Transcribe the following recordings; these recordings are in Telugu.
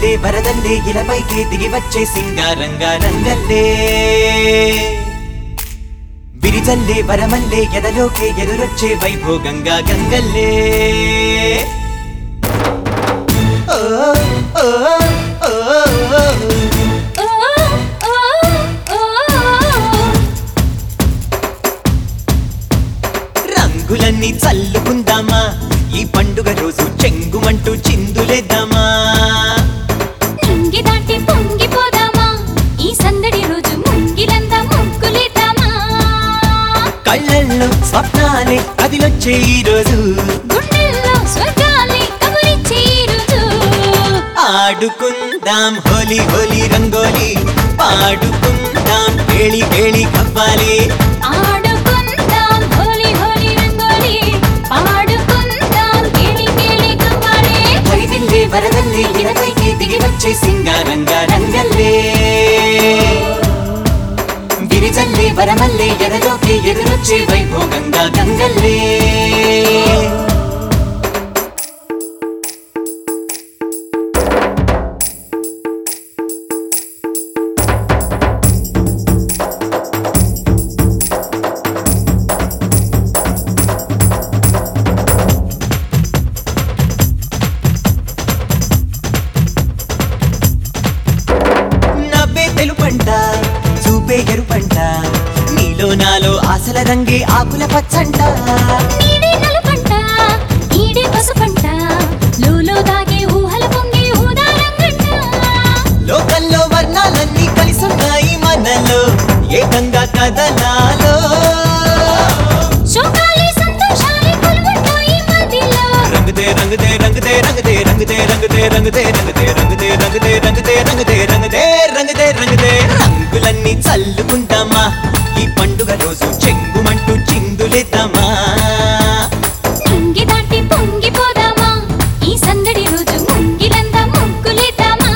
విరిజల్లే వరదల్లే ఇలపైకే దిగి వచ్చే సింగారంగా రంగల్లే విరిజల్లే వరమల్లే ఎదలోకే ఎదురొచ్చే వైభోగంగా గంగల్లే ఓ ఓ ఓ ఓ. ఓ ఓ ఓ రంగులన్నీ చల్లుకుందామా ఈ పండుగ రోజు చెంగుమంటూ చిందులేద్దామా నింగి దాటి పొంగిపోదామా ఈ సందడి రోజు ముంగిలంతా ముగ్గులేద్దామా కళ్ళల్లో స్వప్నాలే కదిలొచ్చే ఈ రోజు గుండెల్లో స్వర్గాలే కబురిచ్చే ఈ రోజు ఆడుకుందాం హోలీ హోలీ రంగోలి పాడుకుందాం కేళి కేళి కవ్వాలి ఆడుకుందాం హోలీ హోలీ రంగోలి పాడుకుందాం కేళి కేళి కవ్వాలి హరివిల్లే వరదల్లే ఇనపైకి దిగి వచ్చే సింగారంగా రంగల్లే గిరిజల్లే వరమల్లే ఎదలోకి ఎదురొచ్చే వైభోగంగా గంగల్లే నవ్వే తెలుపంట చూపే ఎరుపంట నీలో నాలో ఆశల రంగే ఆకుల పచ్చంట నీడే నలుపంట ఈడే పసుపంట లోలో దాగే ఊహల పొంగే ఊదారంగంట లోకల్లో వర్ణాలన్నీ కలిసున్నాయి మనలో ఏకంగా కదలాలో శోకాలే సంతోషాలే కొలువుంటాయి మదిలో రంగుదే రంగుదే రంగుదే రంగుదే రంగుదే రంగుదే రంగుదే రంగుదే రంగుదే రంగుదే రంగుదే రంగుదే రంగుదే రంగుదే రంగుదే రంగులన్నీ చల్లుకుంటామా ఈ పండుగ రోజు చెంగుమంటూ చిందులేద్దామా నింగి దాటి పొంగిపోదామా ఈ సందడి రోజు ముంగిలంతా ముగ్గులేద్దామా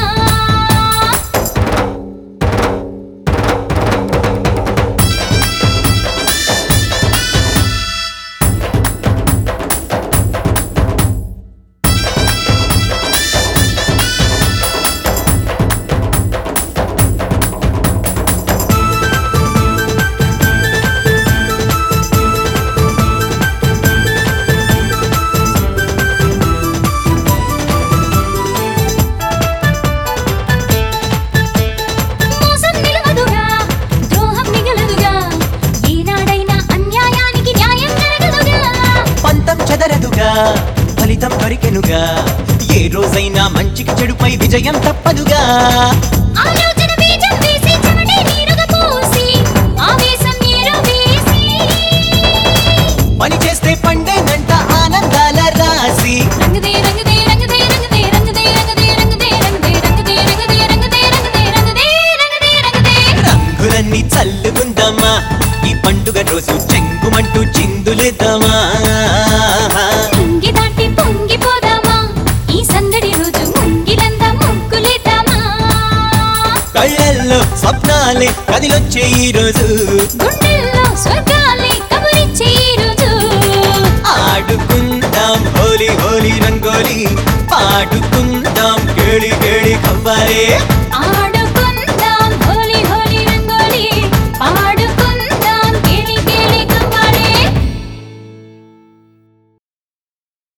మోసం నిలవదుగా ద్రోహం మిగలదుగా ఏనాడైనా అన్యాయానికి న్యాయం జరగదుగా పంతం చెదరదుగా ఫలితం దొరికెనుగా ఏ రోజైనా మంచికి చెడుపై విజయం తప్పదుగా ఆలోచన బీజం వేసి చెమటే నీరుగా పోసి ఆవేశం నీరు వేసి పని చేస్తే పండేనంట ఆనందాల రాసి రంగుదే రంగుదే రంగుదే రంగుదే రంగుదే రంగుదే రంగుదే రంగుదే రంగుదే రంగుదే రంగుదే రంగుదే రంగుదే రంగుదే రంగులన్నీ చల్లుకుందామా ఈ పండుగ రోజు చెంగుమంటూ చిందులేద్దామా పొంగి దాటి పొంగిపోదామా ఈ సందడి రోజు ముంగిలంతా ముగ్గులేద్దామా కళ్ళల్లో స్వప్నాలే కదిలొచ్చే ఈ రోజు గుండెల్లో స్వర్గాలే కబురిచ్చే ఈ రోజు ఆడుకుందాం హోలీ హోలీ రంగోలి పాడుకుందాం కేళి కేళి కవ్వాలి ఆడుకుందాం